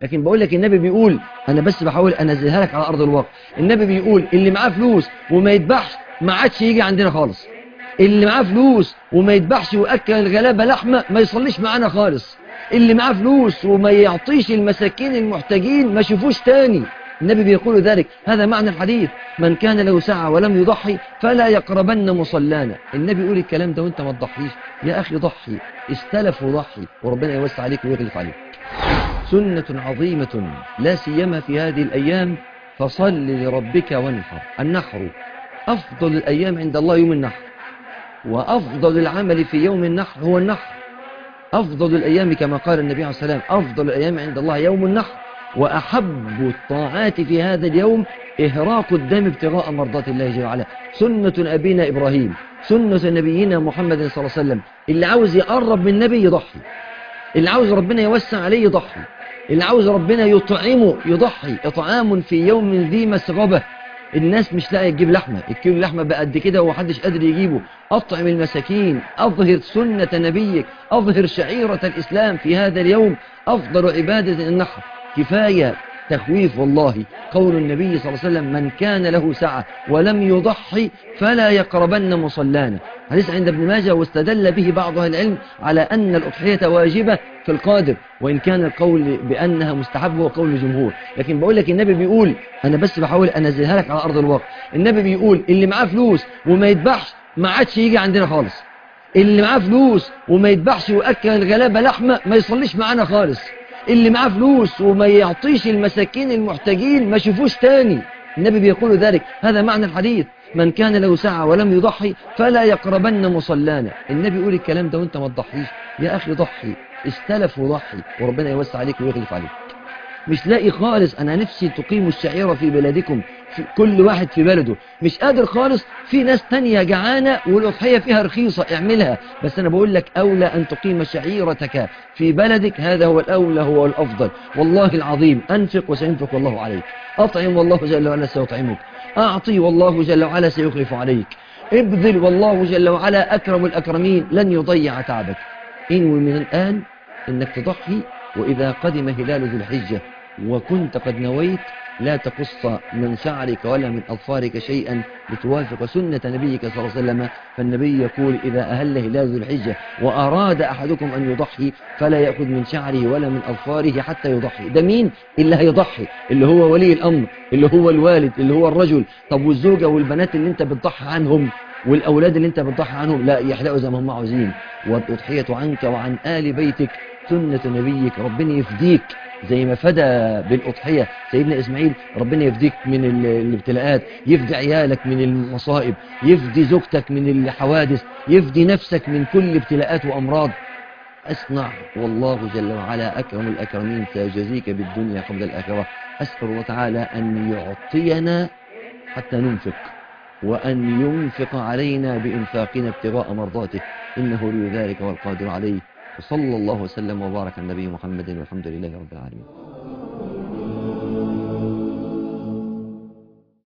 لكن بقول لك النبي بيقول انا بس بحاول انزلها لك على ارض الواقع النبي بيقول اللي معاه فلوس وما يذبحش ما عادش يجي عندنا خالص اللي معاه فلوس وما يذبحش وياكل الغلابه لحمه ما يصليش معانا خالص اللي معاه فلوس وما يعطيش المساكين المحتاجين ما يشوفوش تاني النبي بيقول ذلك هذا معنى الحديث من كان له ساعة ولم يضحي فلا يقربن مصلانا النبي يقول الكلام ده وانت ما تضحيش يا أخي ضحي استلف وضحي وربنا يوسع عليك ويغلق عليك سنة عظيمة لا سيما في هذه الأيام فصل لربك وانحر النحر أفضل الأيام عند الله يوم النحر وأفضل العمل في يوم النحر هو النحر أفضل الأيام كما قال النبي عليه السلام أفضل الأيام عند الله يوم النحر وأحب الطاعات في هذا اليوم إهراق الدم ابتغاء مرضات الله جل وعلا سنة أبينا إبراهيم سنة نبينا محمد صلى الله عليه وسلم اللي عاوز يقرب من النبي يضحي اللي عاوز ربنا يوسع عليه يضحي اللي عاوز ربنا يطعمه يضحي إطعام في يوم ذي مسغبة الناس مش لاقيه تجيب لحمه الكيلو لحمه بقى قد كده ومحدش قادر يجيبه اطعم المساكين اظهر سنه نبيك اظهر شعيره الاسلام في هذا اليوم افضل عباده النحر كفايه تخويف والله قول النبي صلى الله عليه وسلم من كان له سعة ولم يضحي فلا يقربن مصلانا حديث عند ابن ماجه واستدل به بعض أهل العلم على أن الأضحية واجبة في القادر وإن كان القول بأنها مستحب هو قول الجمهور لكن بقول لك النبي بيقول أنا بس بحاول أنزلها لك على أرض الواقع النبي بيقول اللي معاه فلوس وما يذبحش ما عادش يجي عندنا خالص اللي معاه فلوس وما يذبحش ويأكل الغلابة لحمة ما يصليش معانا خالص اللي معاه فلوس وما يعطيش المساكين المحتاجين ما يشوفوش تاني النبي بيقول ذلك هذا معنى الحديث من كان له ساعة ولم يضحي فلا يقربن مصلانا النبي يقول الكلام ده وانت ما تضحيش يا أخي ضحي استلف وضحي وربنا يوسع عليك ويغلق عليك مش لاقي خالص أنا نفسي تقيموا الشعيرة في بلادكم في كل واحد في بلده مش قادر خالص في ناس تانية جعانة والأضحية فيها رخيصة اعملها بس أنا بقول لك أولى أن تقيم شعيرتك في بلدك هذا هو الأولى هو الأفضل والله العظيم أنفق وسينفق الله عليك أطعم والله جل وعلا سيطعمك أعطي والله جل وعلا سيخلف عليك ابذل والله جل وعلا أكرم الأكرمين لن يضيع تعبك انوي من الآن إنك تضحي وإذا قدم هلال ذي الحجة وكنت قد نويت لا تقص من شعرك ولا من أظفارك شيئا لتوافق سنة نبيك صلى الله عليه وسلم فالنبي يقول إذا أهل هلال ذو الحجة وأراد أحدكم أن يضحي فلا يأخذ من شعره ولا من أظفاره حتى يضحي ده مين اللي هيضحي اللي هو ولي الأمر اللي هو الوالد اللي هو الرجل طب والزوجة والبنات اللي انت بتضحي عنهم والأولاد اللي انت بتضحي عنهم لا يحلقوا زي ما هم عاوزين والأضحية عنك وعن آل بيتك سنة نبيك ربنا يفديك زي ما فدى بالأضحية سيدنا إسماعيل ربنا يفديك من ال- الابتلاءات يفدي عيالك من المصائب يفدي زوجتك من الحوادث يفدي نفسك من كل ابتلاءات وأمراض أصنع والله جل وعلا أكرم الأكرمين سيجزيك بالدنيا قبل الآخرة أسأل الله تعالى أن يعطينا حتى ننفق وأن ينفق علينا بإنفاقنا ابتغاء مرضاته إنه لي ذلك والقادر عليه وصلى الله وسلم وبارك على النبي محمد والحمد لله رب العالمين